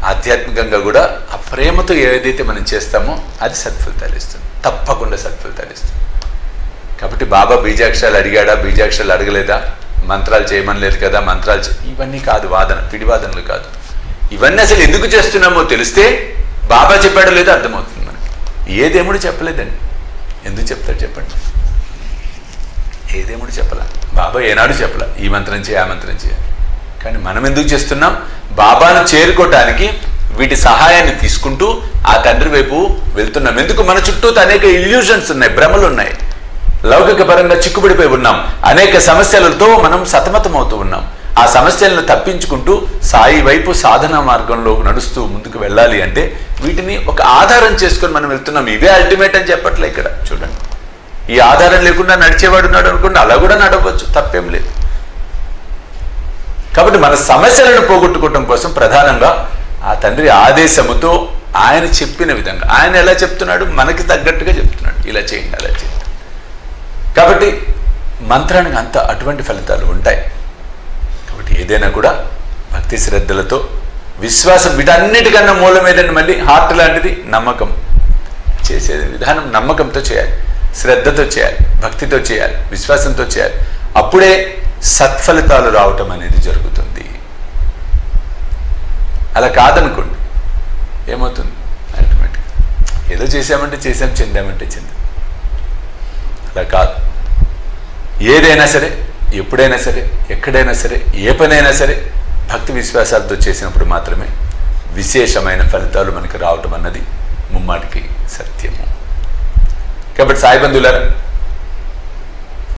ఆధ్యాత్మికంగా కూడా ఆ ప్రేమతో ఏదైతే మనం చేస్తామో అది సత్ఫలితాలు ఇస్తుంది తప్పకుండా సత్ఫలితాలు ఇస్తుంది కాబట్టి బాబా బీజాక్షరాలు అడిగాడా బీజాక్షరాలు అడగలేదా మంత్రాలు చేయమనలేదు కదా మంత్రాలు చే- ఇవన్నీ కాదు వాదన పిడివాదనలు కాదు ఇవన్నీ అసలు ఎందుకు చేస్తున్నామో తెలిస్తే బాబా చెప్పాడో లేదో అర్థమవుతుంది మనకి ఏ దేవుడు చెప్పలేదండి ఎందుకు చెప్తాడు చెప్పండి ఏ దేవుడు చెప్పలా బాబా ఏనాడు చెప్పలా ఈ మంత్రం చేయ ఆ మంత్రం చేయ కానీ మనం ఎందుకు చేస్తున్నాం బాబాను చేరుకోవటానికి వీటి సహాయాన్ని తీసుకుంటూ ఆ తండ్రి వైపు వెళ్తున్నాం ఎందుకు మన చుట్టూ అనేక ఇల్యూషన్స్ ఉన్నాయి భ్రమలు ఉన్నాయి లౌకిక పరంగా చిక్కుబడిపోయి ఉన్నాం అనేక సమస్యలతో మనం సతమతం అవుతూ ఉన్నాం ఆ సమస్యలను తప్పించుకుంటూ సాయి వైపు సాధన మార్గంలో నడుస్తూ ముందుకు వెళ్ళాలి అంటే వీటిని ఒక ఆధారం చేసుకొని మనం వెళ్తున్నాం ఇవే అల్టిమేట్ అని చెప్పట్లే ఇక్కడ చూడండి ఈ ఆధారం లేకుండా నడిచేవాడు ఉన్నాడు అనుకోండి అలా కూడా నడవచ్చు తప్పేం లేదు కాబట్టి మన సమస్యలను పోగొట్టుకోవటం కోసం ప్రధానంగా ఆ తండ్రి ఆదేశముతో ఆయన చెప్పిన విధంగా ఆయన ఎలా చెప్తున్నాడు మనకి తగ్గట్టుగా చెప్తున్నాడు ఇలా చేయండి అలా చేయండి కాబట్టి మంత్రానికి అంత అటువంటి ఫలితాలు ఉంటాయి కాబట్టి ఏదైనా కూడా భక్తి శ్రద్ధలతో విశ్వాసం వీటన్నిటికన్నా మూలం ఏదండి మళ్ళీ హార్ట్ లాంటిది నమ్మకం చేసే విధానం నమ్మకంతో చేయాలి శ్రద్ధతో చేయాలి భక్తితో చేయాలి విశ్వాసంతో చేయాలి అప్పుడే సత్ఫలితాలు రావటం అనేది జరుగుతుంది అలా కాదనుకోండి ఏమవుతుంది ఆటోమేటిక్ ఏదో చేసామంటే చేసాం చెందామంటే చెందాం అలా కాదు ఏదైనా సరే ఎప్పుడైనా సరే ఎక్కడైనా సరే ఏ పనైనా సరే భక్తి విశ్వాసాలతో చేసినప్పుడు మాత్రమే విశేషమైన ఫలితాలు మనకు రావటం అన్నది ముమ్మాటికి సత్యము కాబట్టి సాయి బంధువులారా